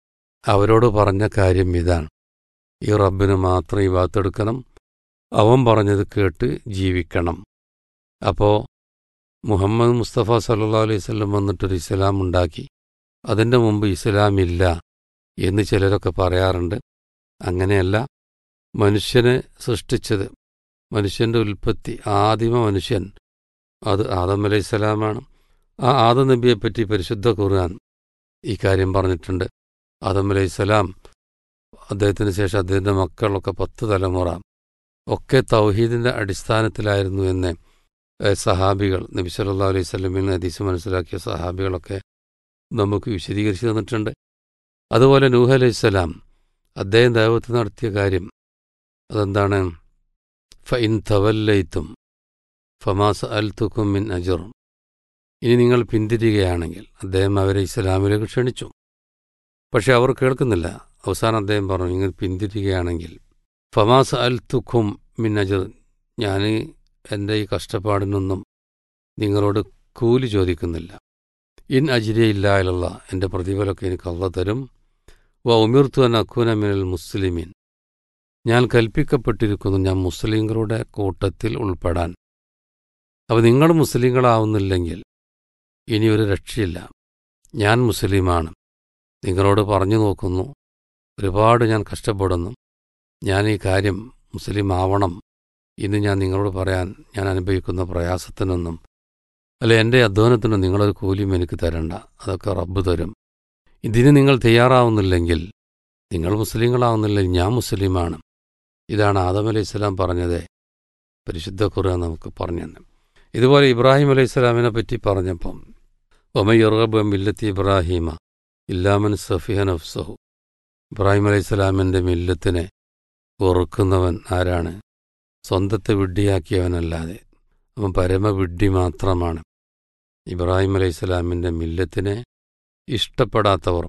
അവരോട് പറഞ്ഞ കാര്യം ഇതാണ് ഈ റബ്ബിന് മാത്രം ഈ വാത്തെടുക്കണം അവൻ പറഞ്ഞത് കേട്ട് ജീവിക്കണം അപ്പോൾ മുഹമ്മദ് മുസ്തഫ സല്ലാ അലൈഹി സ്വല്ലം വന്നിട്ടൊരു ഇസ്ലാം ഉണ്ടാക്കി അതിൻ്റെ മുമ്പ് ഇസ്ലാം ഇല്ല എന്ന് ചിലരൊക്കെ പറയാറുണ്ട് അങ്ങനെയല്ല മനുഷ്യനെ സൃഷ്ടിച്ചത് മനുഷ്യൻ്റെ ഉൽപ്പത്തി ആദിമ മനുഷ്യൻ അത് ആദം അലൈഹിസ്സലാമാണ് ആ ആദം നബിയെപ്പറ്റി പരിശുദ്ധ ഖുർആൻ ഈ കാര്യം പറഞ്ഞിട്ടുണ്ട് ആദം അലൈഹിസ്സലാം അദ്ദേഹത്തിന് ശേഷം അദ്ദേഹത്തിൻ്റെ മക്കളൊക്കെ പത്ത് തലമുറ ഒക്കെ തൗഹീദിൻ്റെ അടിസ്ഥാനത്തിലായിരുന്നു എന്ന് സഹാബികൾ നബി സല്ലാ അലൈഹി സ്വലമിൽ നിന്ന് ഹദീസ് മനസ്സിലാക്കിയ സഹാബികളൊക്കെ നമുക്ക് വിശദീകരിച്ചു തന്നിട്ടുണ്ട് അതുപോലെ നൂഹ് അലൈഹിസ്സലാം അദ്ദേഹം ദൈവത്തിൽ നടത്തിയ കാര്യം അതെന്താണ് ഫഇൻ തവല്ലയിത്തും ഫമാസ് അൽ തുക്കും മിൻ അജുർ ഇനി നിങ്ങൾ പിന്തിരികയാണെങ്കിൽ അദ്ദേഹം അവരെ ഇസ്ലാമിലേക്ക് ക്ഷണിച്ചു പക്ഷെ അവർ കേൾക്കുന്നില്ല അവസാനം അദ്ദേഹം പറഞ്ഞു നിങ്ങൾ പിന്തിരികയാണെങ്കിൽ ഫമാസ് അൽ തുഖും മിൻ അജർ ഞാൻ എൻ്റെ ഈ കഷ്ടപ്പാടിനൊന്നും നിങ്ങളോട് കൂലി ചോദിക്കുന്നില്ല ഇൻ അജിരയില്ല അല്ല എൻ്റെ പ്രതിഫലമൊക്കെ എനിക്ക് അള്ള തരും വ ഉമിർത്തു അൻ അക്കൂന മിനൽ മുസ്ലിമീൻ ഞാൻ കൽപ്പിക്കപ്പെട്ടിരിക്കുന്നു ഞാൻ മുസ്ലിങ്ങളുടെ കൂട്ടത്തിൽ ഉൾപ്പെടാൻ അപ്പോൾ നിങ്ങൾ മുസ്ലിങ്ങളാവുന്നില്ലെങ്കിൽ ഇനി ഒരു രക്ഷയില്ല ഞാൻ മുസ്ലിമാണ് നിങ്ങളോട് പറഞ്ഞു നോക്കുന്നു ഒരുപാട് ഞാൻ കഷ്ടപ്പെടുന്നു ഞാൻ ഈ കാര്യം മുസ്ലിം ആവണം ഇന്ന് ഞാൻ നിങ്ങളോട് പറയാൻ ഞാൻ അനുഭവിക്കുന്ന പ്രയാസത്തിനൊന്നും അല്ല എൻ്റെ അധ്വാനത്തിനും നിങ്ങളൊരു കൂലിയും എനിക്ക് തരണ്ട അതൊക്കെ റബ്ബ് തരും ഇതിന് നിങ്ങൾ തയ്യാറാവുന്നില്ലെങ്കിൽ നിങ്ങൾ മുസ്ലിങ്ങളാവുന്നില്ലെങ്കിൽ ഞാൻ മുസ്ലിമാണ് ഇതാണ് ആദം അലൈഹി സ്വലാം പറഞ്ഞത് പരിശുദ്ധ ഖുർആൻ നമുക്ക് പറഞ്ഞു തന്നെ ഇതുപോലെ ഇബ്രാഹിം അലൈഹി സ്വലാമിനെ പറ്റി പറഞ്ഞപ്പം ഒമയുറബ് മില്ലത്തി ഇബ്രാഹിമ ഇല്ലാമൻ സഫിഹ നഫ്സഹു ഇബ്രാഹിം അലൈഹി സ്വലാമിൻ്റെ മില്ലത്തിനെ വെറുക്കുന്നവൻ ആരാണ് സ്വന്തത്തെ വിഡ്ഢിയാക്കിയവനല്ലാതെ അവൻ പരമവിഡ്ഢി മാത്രമാണ് ഇബ്രാഹിം അലൈഹി സ്വലാമിൻ്റെ മില്ലത്തിനെ ഇഷ്ടപ്പെടാത്തവർ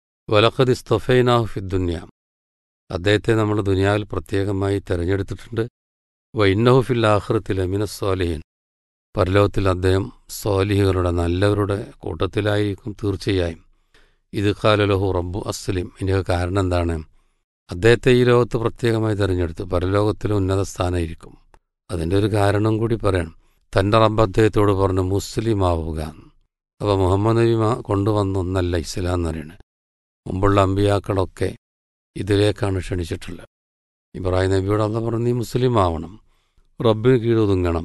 വലഖദ് ഇസ്തഫൈനാഹു ഫിദ്ദുന്യ അദ്ദേഹത്തെ നമ്മൾ ദുനിയാവിൽ പ്രത്യേകമായി തെരഞ്ഞെടുത്തിട്ടുണ്ട് വൈന്നഹു ഫിൽ ആഹ്റത്തിൽ അമിന സ്വാലിഹിൻ പരലോകത്തിൽ അദ്ദേഹം സ്വാലിഹികളുടെ നല്ലവരുടെ കൂട്ടത്തിലായിരിക്കും തീർച്ചയായും ഇത് കാലലഹു റബ്ബു അസ്ലിം ഇതിൻ്റെ കാരണം എന്താണ് അദ്ദേഹത്തെ ഈ ലോകത്ത് പ്രത്യേകമായി തിരഞ്ഞെടുത്തു പരലോകത്തിലും ഉന്നത സ്ഥാനമായിരിക്കും അതിൻ്റെ ഒരു കാരണം കൂടി പറയണം തൻ്റെ റബ്ബ് അദ്ദേഹത്തോട് പറഞ്ഞു മുസ്ലിം ആവുക അപ്പോൾ മുഹമ്മദ് നബി മാ- കൊണ്ടുവന്ന ഒന്നല്ല ഇസ്ലാം എന്ന് പറയുന്നത് മുമ്പുള്ള അമ്പിയാക്കളൊക്കെ ഇതിലേക്കാണ് ക്ഷണിച്ചിട്ടുള്ളത് ഇബ്രാഹിം നബിയോട് അല്ല പറഞ്ഞു നീ മുസ്ലിം ആവണം റബ്ബിന് കീഴൊതുങ്ങണം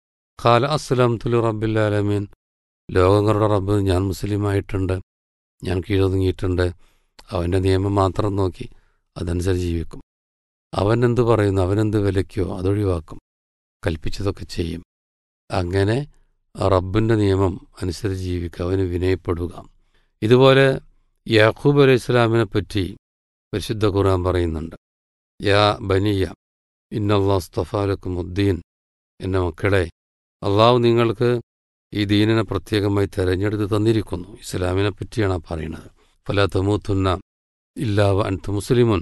കാല അസ്സലാം തുലു റബ്ബില്ലാലമീൻ ലോകങ്ങളുടെ റബ്ബ് ഞാൻ മുസ്ലിമായിട്ടുണ്ട് ഞാൻ കീഴൊതുങ്ങിയിട്ടുണ്ട് അവൻ്റെ നിയമം മാത്രം നോക്കി അതനുസരിച്ച് ജീവിക്കും അവൻ എന്ത് പറയുന്നു അവനെന്ത് വിലയ്ക്കോ അതൊഴിവാക്കും കൽപ്പിച്ചതൊക്കെ ചെയ്യും അങ്ങനെ റബ്ബിൻ്റെ നിയമം അനുസരിച്ച് ജീവിക്കുക അവന് വിനയപ്പെടുക ഇതുപോലെ യാക്കൂബ് അലൈഹി ഇസ്ലാമിനെ പറ്റി പരിശുദ്ധ ഖുർആൻ പറയുന്നുണ്ട് യാ ബനിയ ഇന്നല്ലാസ്തഫാലക്കും ഉദ്ദീൻ എന്ന മക്കളെ അള്ളാഹു നിങ്ങൾക്ക് ഈ ദീനിനെ പ്രത്യേകമായി തെരഞ്ഞെടുത്ത് തന്നിരിക്കുന്നു ഇസ്ലാമിനെ പറ്റിയാണ് ആ പറയുന്നത് ഫല തമൂത്തുന്ന ഇല്ലാവ അൻത്ത് മുസ്ലിമുൻ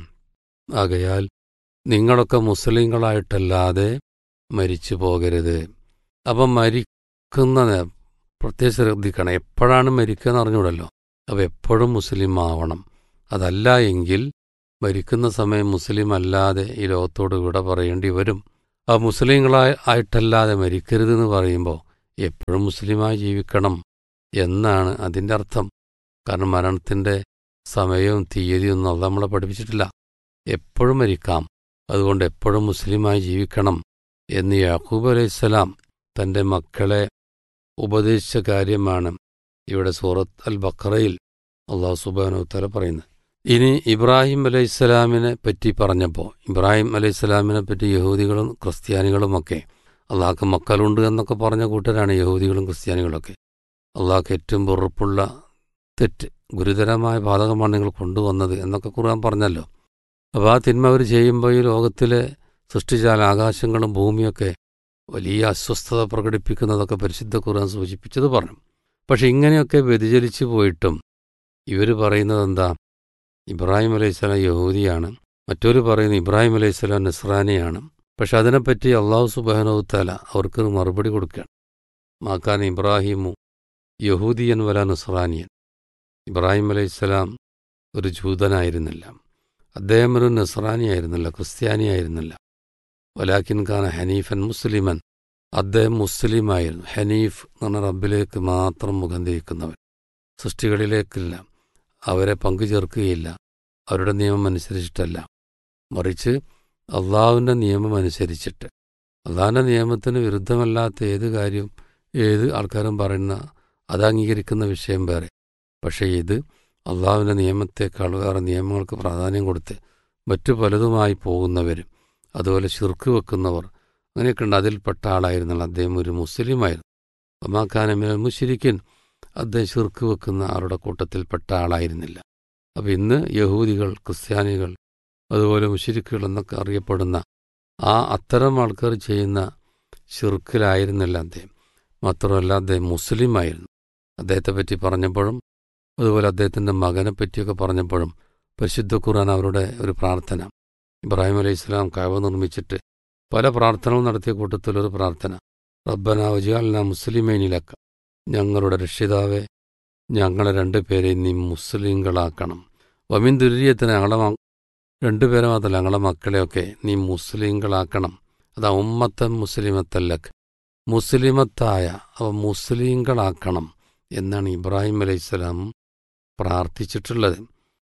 ആകയാൽ നിങ്ങളൊക്കെ മുസ്ലിങ്ങളായിട്ടല്ലാതെ മരിച്ചു പോകരുത് അപ്പം മരിക്കുന്ന നേ- പ്രത്യേകം ശ്രദ്ധിക്കണം എപ്പോഴാണ് മരിക്കുക എന്ന് അറിഞ്ഞൂടല്ലോ അപ്പം എപ്പോഴും മുസ്ലിം ആവണം അതല്ല എങ്കിൽ മരിക്കുന്ന സമയം മുസ്ലിം അല്ലാതെ ഈ ലോകത്തോട് വിട പറയേണ്ടി വരും ആ മുസ്ലിങ്ങളായി ആയിട്ടല്ലാതെ മരിക്കരുതെന്ന് പറയുമ്പോൾ എപ്പോഴും മുസ്ലിമായി ജീവിക്കണം എന്നാണ് അതിൻ്റെ അർത്ഥം കാരണം മരണത്തിൻ്റെ സമയവും തീയതിയൊന്നും അത് നമ്മളെ പഠിപ്പിച്ചിട്ടില്ല എപ്പോഴും മരിക്കാം അതുകൊണ്ട് എപ്പോഴും മുസ്ലിമായി ജീവിക്കണം എന്ന് യാക്കൂബ് അലൈഹിസ്സലാം തൻ്റെ മക്കളെ ഉപദേശിച്ച കാര്യമാണ് ഇവിടെ സൂറത്ത് അൽ ബഖറയിൽ അള്ളാഹു സുബാനു തല പറയുന്നത് ഇനി ഇബ്രാഹിം അലൈഹിസ്സലാമിനെ പറ്റി പറഞ്ഞപ്പോൾ ഇബ്രാഹിം അലൈഹിസ്സലാമിനെ പറ്റി യഹൂദികളും ക്രിസ്ത്യാനികളുമൊക്കെ അള്ളാഹ്ക്ക് മക്കളുണ്ട് എന്നൊക്കെ പറഞ്ഞ കൂട്ടരാണ് യഹൂദികളും ക്രിസ്ത്യാനികളൊക്കെ അള്ളാഹ്ക്ക് ഏറ്റവും വെറുപ്പുള്ള തെറ്റ് ഗുരുതരമായ ബാധകമാണ് നിങ്ങൾ കൊണ്ടുവന്നത് എന്നൊക്കെ ഖുർആൻ പറഞ്ഞല്ലോ അപ്പോൾ ആ തിന്മ അവർ ചെയ്യുമ്പോൾ ഈ ലോകത്തിലെ സൃഷ്ടിച്ചാൽ ആകാശങ്ങളും ഭൂമിയൊക്കെ വലിയ അസ്വസ്ഥത പ്രകടിപ്പിക്കുന്നതൊക്കെ പരിശുദ്ധ ഖുർആൻ സൂചിപ്പിച്ചത് പറഞ്ഞു പക്ഷെ ഇങ്ങനെയൊക്കെ വ്യതിചലിച്ചു പോയിട്ടും ഇവർ പറയുന്നത് എന്താ ഇബ്രാഹിം അലൈഹിസ്സലാം യഹൂദിയാണ് മറ്റൊരു പറയുന്നത് ഇബ്രാഹിം അലൈഹിസ്സലാം നസ്രാനിയാണ് പക്ഷെ അതിനെപ്പറ്റി അള്ളാഹു സുബാനവുത്താല അവർക്കൊരു മറുപടി കൊടുക്കുകയാണ് മാക്കാൻ ഇബ്രാഹിമു യഹൂദിയൻ വല നസ്രാനിയൻ ഇബ്രാഹിം അലൈഹിസ്സലാം ഒരു ജൂതനായിരുന്നില്ല അദ്ദേഹം ഒരു നസ്രാനിയായിരുന്നില്ല ക്രിസ്ത്യാനിയായിരുന്നില്ല വലാക്കിൻ ഖാൻ ഹനീഫൻ മുസ്ലിമൻ അദ്ദേഹം മുസ്ലിമായിരുന്നു ഹനീഫ് എന്ന് പറഞ്ഞ റബ്ബിലേക്ക് മാത്രം മുഖം തിരിക്കുന്നവൻ സൃഷ്ടികളിലേക്കില്ല അവരെ പങ്കുചേർക്കുകയില്ല അവരുടെ നിയമം അനുസരിച്ചിട്ടല്ല മറിച്ച് അള്ളാഹുവിൻ്റെ നിയമം അനുസരിച്ചിട്ട് അള്ളാഹിൻ്റെ നിയമത്തിന് വിരുദ്ധമല്ലാത്ത ഏത് കാര്യവും ഏത് ആൾക്കാരും പറയുന്ന അത് അംഗീകരിക്കുന്ന വിഷയം വേറെ പക്ഷേ ഇത് അള്ളാഹുവിൻ്റെ നിയമത്തെക്കാൾ വേറെ നിയമങ്ങൾക്ക് പ്രാധാന്യം കൊടുത്ത് മറ്റു പലതുമായി പോകുന്നവരും അതുപോലെ ശിർക്ക് വെക്കുന്നവർ അങ്ങനെയൊക്കെ ഉണ്ട് അതിൽപ്പെട്ട ആളായിരുന്നാൽ അദ്ദേഹം ഒരു മുസ്ലിമായിരുന്നു ഒമാഖാനമിന മുഷിരിക്കൻ അദ്ദേഹം ശിർക്ക് വെക്കുന്ന ആരുടെ കൂട്ടത്തിൽപ്പെട്ട ആളായിരുന്നില്ല അപ്പം ഇന്ന് യഹൂദികൾ ക്രിസ്ത്യാനികൾ അതുപോലെ മുഷിരിക്കുകൾ എന്നൊക്കെ അറിയപ്പെടുന്ന ആ അത്തരം ആൾക്കാർ ചെയ്യുന്ന ഷിർക്കിലായിരുന്നില്ല അദ്ദേഹം മാത്രമല്ല അദ്ദേഹം മുസ്ലിമായിരുന്നു അദ്ദേഹത്തെ പറ്റി പറഞ്ഞപ്പോഴും അതുപോലെ അദ്ദേഹത്തിൻ്റെ മകനെ പറ്റിയൊക്കെ പറഞ്ഞപ്പോഴും പരിശുദ്ധ ഖുർആൻ അവരുടെ ഒരു പ്രാർത്ഥന ഇബ്രാഹിം അലൈഹി ഇസ്ലാം കവ നിർമ്മിച്ചിട്ട് പല പ്രാർത്ഥനകളും നടത്തിയ കൂട്ടത്തിലൊരു പ്രാർത്ഥന റബ്ബന വജിയാലിന മുസ്ലിമേനിലക്ക ഞങ്ങളുടെ രക്ഷിതാവെ ഞങ്ങളെ രണ്ടുപേരെ നീ മുസ്ലിങ്ങളാക്കണം വമിൻ ദുര്യത്തിന് ഞങ്ങളെ മ- രണ്ടുപേരെ മാത്രമല്ല ഞങ്ങളെ മക്കളെയൊക്കെ നീ മുസ്ലിങ്ങളാക്കണം അതാ ഉമ്മത്തൻ മുസ്ലിമത്തല്ലക്ക് മുസ്ലിമത്തായ അവ മുസ്ലിങ്ങളാക്കണം എന്നാണ് ഇബ്രാഹിം അലൈഹിസ്സലാം പ്രാർത്ഥിച്ചിട്ടുള്ളത്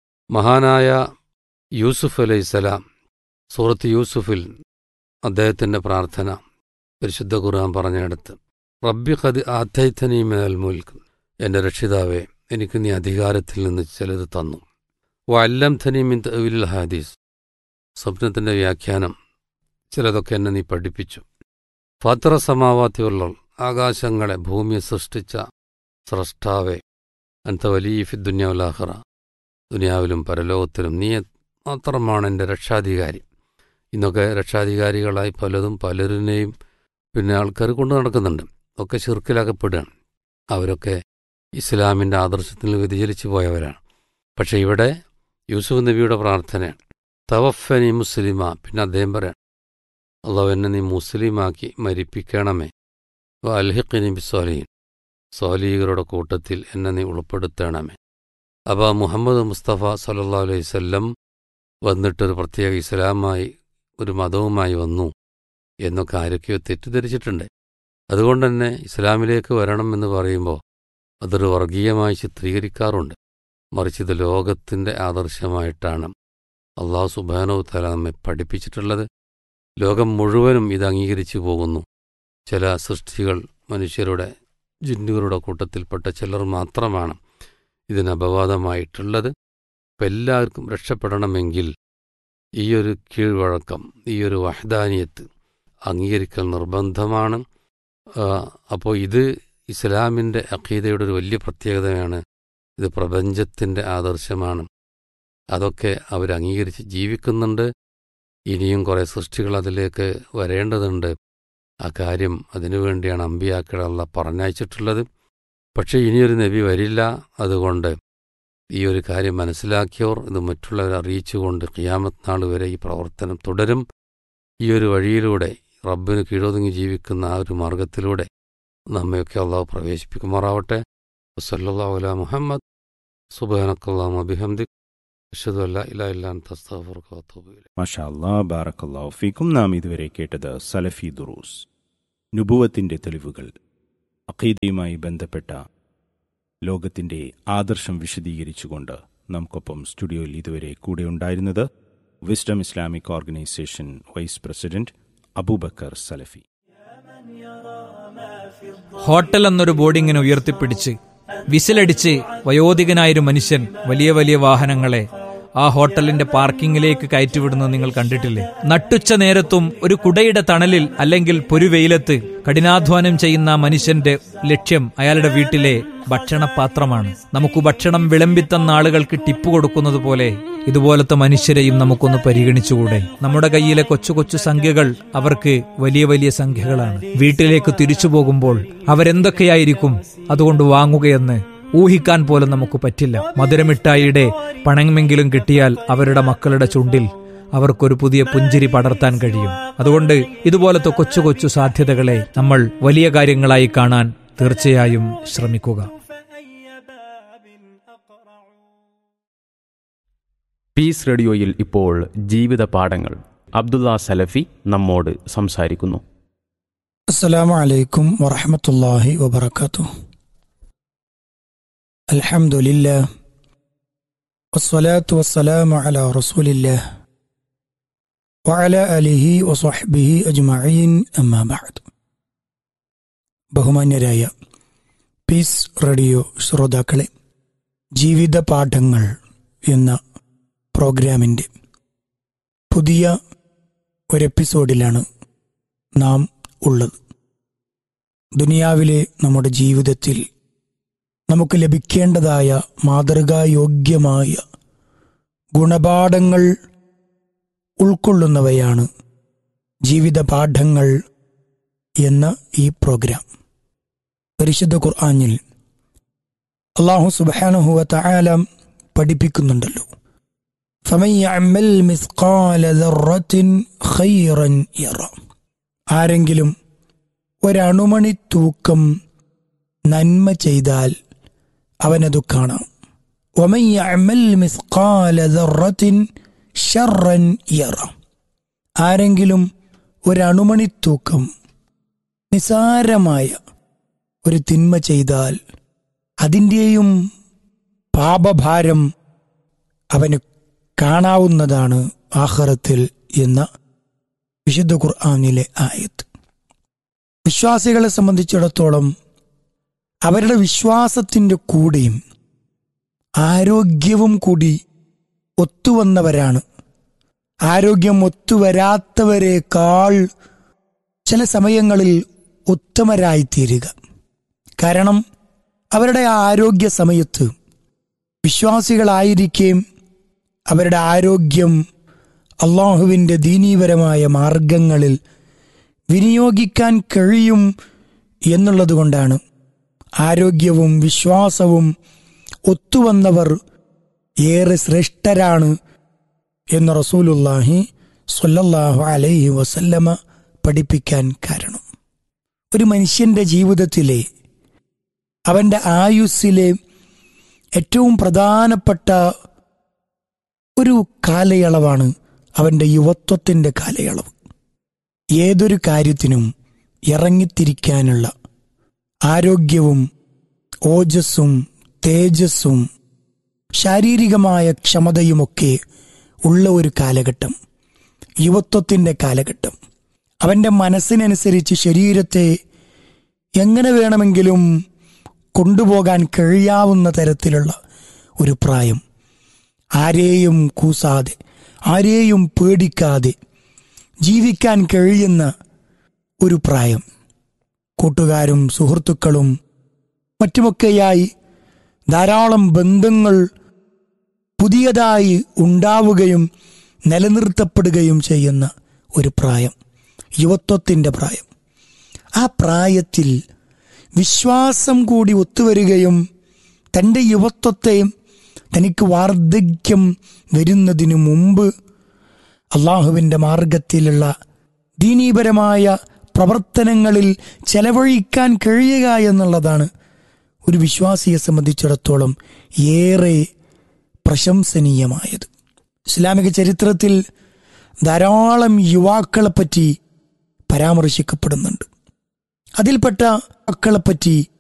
മഹാനായ യൂസുഫ് അലൈഹിസ്സലാം സൂറത്ത് യൂസുഫിൽ അദ്ദേഹത്തിൻ്റെ പ്രാർത്ഥന പരിശുദ്ധ ഖുർആൻ പറഞ്ഞെടുത്ത് റബ്ബി ഖദ് ആത്തൈത്തനീ മേൽ മുൽക്ക് എൻ്റെ രക്ഷിതാവെ എനിക്ക് നീ അധികാരത്തിൽ നിന്ന് ചിലത് തന്നു വല്ലം ധനി മിൻ തവിൽ ഹാദീസ് സ്വപ്നത്തിൻ്റെ വ്യാഖ്യാനം ചിലതൊക്കെ എന്നെ നീ പഠിപ്പിച്ചു ഫത്ര സമാവാത്തിയുള്ള ആകാശങ്ങളെ ഭൂമിയെ സൃഷ്ടിച്ച സ്രഷ്ടാവെ അൻത വലിയ ഫി ദുന്യാവുലാഹറ ദുനിയാവിലും പരലോകത്തിലും നീ മാത്രമാണ് എൻ്റെ രക്ഷാധികാരി ഇന്നൊക്കെ രക്ഷാധികാരികളായി പലതും പലരിനെയും പിന്നെ ആൾക്കാർ കൊണ്ടു നടക്കുന്നുണ്ട് ഒക്കെ ചെറുക്കിലാക്കപ്പെടുകയാണ് അവരൊക്കെ ഇസ്ലാമിൻ്റെ ആദർശത്തിൽ വ്യതിചലിച്ചു പോയവരാണ് പക്ഷെ ഇവിടെ യൂസുഫ് നബിയുടെ പ്രാർത്ഥനയാണ് തവഫനി മുസ്ലിമ പിന്നെ അദ്ദേഹം പറയാം അള്ളാഹു എന്നെ നീ മുസ്ലിമാക്കി മരിപ്പിക്കണമേ വ അൽഹിഖിനി ബിസ്വാലീൻ സ്വാലീകളുടെ കൂട്ടത്തിൽ എന്നെ നീ ഉൾപ്പെടുത്തണമേ അപ്പോൾ മുഹമ്മദ് മുസ്തഫ സല്ലാ അലൈഹി വല്ലം വന്നിട്ടൊരു പ്രത്യേക ഇസ്ലാമായി ഒരു മതവുമായി വന്നു എന്നൊക്കെ ആരൊക്കെയോ തെറ്റിദ്ധരിച്ചിട്ടുണ്ട് അതുകൊണ്ട് തന്നെ ഇസ്ലാമിലേക്ക് വരണം എന്ന് പറയുമ്പോൾ അതൊരു വർഗീയമായി ചിത്രീകരിക്കാറുണ്ട് മറിച്ച് ഇത് ലോകത്തിൻ്റെ ആദർശമായിട്ടാണ് അള്ളാഹു സുബാനോ തല നമ്മെ പഠിപ്പിച്ചിട്ടുള്ളത് ലോകം മുഴുവനും ഇത് അംഗീകരിച്ചു പോകുന്നു ചില സൃഷ്ടികൾ മനുഷ്യരുടെ ജിന്നുകളുടെ കൂട്ടത്തിൽപ്പെട്ട ചിലർ മാത്രമാണ് ഇതിന് അപവാദമായിട്ടുള്ളത് അപ്പം എല്ലാവർക്കും രക്ഷപ്പെടണമെങ്കിൽ ഈയൊരു കീഴ്വഴക്കം ഈയൊരു വഹദാനിയത്ത് അംഗീകരിക്കൽ നിർബന്ധമാണ് അപ്പോൾ ഇത് ഇസ്ലാമിൻ്റെ അഖീദയുടെ ഒരു വലിയ പ്രത്യേകതയാണ് ഇത് പ്രപഞ്ചത്തിൻ്റെ ആദർശമാണ് അതൊക്കെ അവർ അംഗീകരിച്ച് ജീവിക്കുന്നുണ്ട് ഇനിയും കുറേ സൃഷ്ടികൾ അതിലേക്ക് വരേണ്ടതുണ്ട് ആ കാര്യം അതിനുവേണ്ടിയാണ് അമ്പിയാക്കളല്ല പറഞ്ഞയച്ചിട്ടുള്ളത് പക്ഷേ ഇനിയൊരു നബി വരില്ല അതുകൊണ്ട് ഈ ഒരു കാര്യം മനസ്സിലാക്കിയവർ ഇത് മറ്റുള്ളവരെ അറിയിച്ചുകൊണ്ട് ഖിയാമത്ത് നാൾ വരെ ഈ പ്രവർത്തനം തുടരും ഈ ഒരു വഴിയിലൂടെ റബ്ബിന് കീഴൊതുങ്ങി ജീവിക്കുന്ന ആ ഒരു മാർഗത്തിലൂടെ നമ്മയൊക്കെ അള്ളാഹു പ്രവേശിപ്പിക്കുമാറാവട്ടെ വസല്ലാ അല മുഹമ്മദ് സുബാനക്കല്ലാം അബിഹംദി അഷദ് അല്ല ഇല ഇല്ലാൻ തസ്താഫുർക്കാത്തൂബിലെ മാഷാ അല്ലാ ബാറക്കല്ലാഹു ഫീക്കും നാം ഇതുവരെ കേട്ടത് സലഫി ദുറൂസ് നുബുവത്തിന്റെ തെളിവുകൾ അഖീദയുമായി ബന്ധപ്പെട്ട ലോകത്തിന്റെ ആദർശം വിശദീകരിച്ചുകൊണ്ട് നമുക്കൊപ്പം സ്റ്റുഡിയോയിൽ ഇതുവരെ കൂടെ ഉണ്ടായിരുന്നത് Wisdom Islamic Organisation vice president Abubakar Salafi hotel എന്നൊരു ബോർഡിങ്ങിനെ ഉയർത്തിപ്പിടിച്ച് വിസിലടിച്ച് വയോധികനായൊരു മനുഷ്യൻ വലിയ വലിയ വാഹനങ്ങളെ ആ ഹോട്ടലിന്റെ പാർക്കിങ്ങിലേക്ക് കയറ്റിവിടുന്നത് നിങ്ങൾ കണ്ടിട്ടില്ലേ നട്ടുച്ച നേരത്തും ഒരു കുടയുടെ തണലിൽ അല്ലെങ്കിൽ പൊരുവെയിലത്ത് കഠിനാധ്വാനം ചെയ്യുന്ന ആ മനുഷ്യന്റെ ലക്ഷ്യം അയാളുടെ വീട്ടിലെ ഭക്ഷണപാത്രമാണ് നമുക്ക് ഭക്ഷണം വിളമ്പിത്തന്ന ആളുകൾക്ക് ടിപ്പ് കൊടുക്കുന്നത് പോലെ ഇതുപോലത്തെ മനുഷ്യരെയും നമുക്കൊന്ന് പരിഗണിച്ചുകൂടെ നമ്മുടെ കയ്യിലെ കൊച്ചു കൊച്ചു സംഖ്യകൾ അവർക്ക് വലിയ വലിയ സംഖ്യകളാണ് വീട്ടിലേക്ക് തിരിച്ചു പോകുമ്പോൾ അവരെന്തൊക്കെയായിരിക്കും അതുകൊണ്ട് വാങ്ങുകയെന്ന് ഊഹിക്കാൻ പോലും നമുക്ക് പറ്റില്ല മധുരമിഠായിയുടെ പണമെങ്കിലും കിട്ടിയാൽ അവരുടെ മക്കളുടെ ചുണ്ടിൽ അവർക്കൊരു പുതിയ പുഞ്ചിരി പടർത്താൻ കഴിയും അതുകൊണ്ട് ഇതുപോലത്തെ കൊച്ചു കൊച്ചു സാധ്യതകളെ നമ്മൾ വലിയ കാര്യങ്ങളായി കാണാൻ തീർച്ചയായും ശ്രമിക്കുക പീസ് റേഡിയോയിൽ ഇപ്പോൾ ജീവിത പാഠങ്ങൾ അബ്ദുള്ള സലഫി നമ്മോട് സംസാരിക്കുന്നു السلام عليكم ورحمة الله وبركاته الحمد لله والصلاة والسلام على رسول الله وعلى آله وصحبه أجمعين أما بعد ബഹുമാന്യരായ പീസ് റേഡിയോ ശ്രോതാക്കളെ ജീവിത പാഠങ്ങൾ എന്ന പ്രോഗ്രാമിൻ്റെ പുതിയ ഒരു എപ്പിസോഡിലാണ് നാം ഉള്ളത് ദുനിയാവിലെ നമ്മുടെ ജീവിതത്തിൽ നമുക്ക് ലഭിക്കേണ്ടതായ മാതൃകായോഗ്യമായ ഗുണപാഠങ്ങൾ ഉൾക്കൊള്ളുന്നവയാണ് ജീവിത പാഠങ്ങൾ എന്ന ഈ പ്രോഗ്രാം പരിശുദ്ധ ഖുർആാനിൽ അള്ളാഹു സുബാനുഹുവ തആല പഠിപ്പിക്കുന്നുണ്ടല്ലോ فمن يعمل مثقال ذرة خيرا يرى ആരെങ്കിലും ഒരണുമണി തൂക്കം നന്മ ചെയ്താൽ അവനതു കാണാം ومن يعمل مثقال ذرة شرا يرى ആരെങ്കിലും ഒരണുമണി തൂക്കം നിസാരമായ ഒരു തിന്മ ചെയ്താൽ അതിൻ്റെയും പാപഭാരം അവന് കാണാവുന്നതാണ് ആഹ്റത്തിൽ എന്ന വിശുദ്ധ ഖുർആാനിലെ ആയത്ത് വിശ്വാസികളെ സംബന്ധിച്ചിടത്തോളം അവരുടെ വിശ്വാസത്തിൻ്റെ കൂടെയും ആരോഗ്യവും കൂടി ഒത്തുവന്നവരാണ് ആരോഗ്യം ഒത്തുവരാത്തവരെക്കാൾ ചില സമയങ്ങളിൽ ഉത്തമരായിത്തീരുക കാരണം അവരുടെ ആ ആരോഗ്യ സമയത്ത് വിശ്വാസികളായിരിക്കേം അവരുടെ ആരോഗ്യം അള്ളാഹുവിൻ്റെ ദീനീപരമായ മാർഗങ്ങളിൽ വിനിയോഗിക്കാൻ കഴിയും എന്നുള്ളത് കൊണ്ടാണ് ആരോഗ്യവും വിശ്വാസവും ഒത്തുവന്നവർ ഏറെ ശ്രേഷ്ഠരാണ് എന്ന് റസൂലുല്ലാഹി സ്വല്ലല്ലാഹു അലൈഹി വസല്ലമ പഠിപ്പിക്കാൻ കാരണം ഒരു മനുഷ്യന്റെ ജീവിതത്തിലെ അവന്റെ ആയുസ്സിലെ ഏറ്റവും പ്രധാനപ്പെട്ട ഒരു കാലയളവാണ് അവന്റെ യുവത്വത്തിന്റെ കാലയളവ് ഏതൊരു കാര്യത്തിനും ഇറങ്ങിത്തിരിക്കാനുള്ള ആരോഗ്യവും ഓജസ്സും തേജസ്സും ശാരീരികമായ ക്ഷമതയുമൊക്കെ ഉള്ള ഒരു കാലഘട്ടം യുവത്വത്തിന്റെ കാലഘട്ടം അവന്റെ മനസ്സിനനുസരിച്ച് ശരീരത്തെ എങ്ങനെ വേണമെങ്കിലും കൊണ്ടുപോകാൻ കഴിയാവുന്ന തരത്തിലുള്ള ഒരു പ്രായം ആരെയും കൂസാതെ ആരെയും പേടിക്കാതെ ജീവിക്കാൻ കഴിയുന്ന ഒരു പ്രായം കൂട്ടുകാരും സുഹൃത്തുക്കളും മറ്റുമൊക്കെയായി ധാരാളം ബന്ധങ്ങൾ പുതിയതായി ഉണ്ടാവുകയും നിലനിർത്തപ്പെടുകയും ചെയ്യുന്ന ഒരു പ്രായം യുവത്വത്തിൻ്റെ പ്രായം ആ പ്രായത്തിൽ വിശ്വാസം കൂടി ഒത്തുവരികയും തൻ്റെ യുവത്വത്തെ തനിക്ക് വാർദ്ധക്യം വരുന്നതിനു മുമ്പ് അള്ളാഹുവിൻ്റെ മാർഗത്തിലുള്ള ദീനീപരമായ പ്രവർത്തനങ്ങളിൽ ചെലവഴിക്കാൻ കഴിയുക എന്നുള്ളതാണ് ഒരു വിശ്വാസിയെ സംബന്ധിച്ചിടത്തോളം ഏറെ പ്രശംസനീയമായത് ഇസ്ലാമിക ചരിത്രത്തിൽ ധാരാളം യുവാക്കളെപ്പറ്റി പരാമർശിക്കപ്പെടുന്നുണ്ട് അതിൽപ്പെട്ട മക്കളെപ്പറ്റി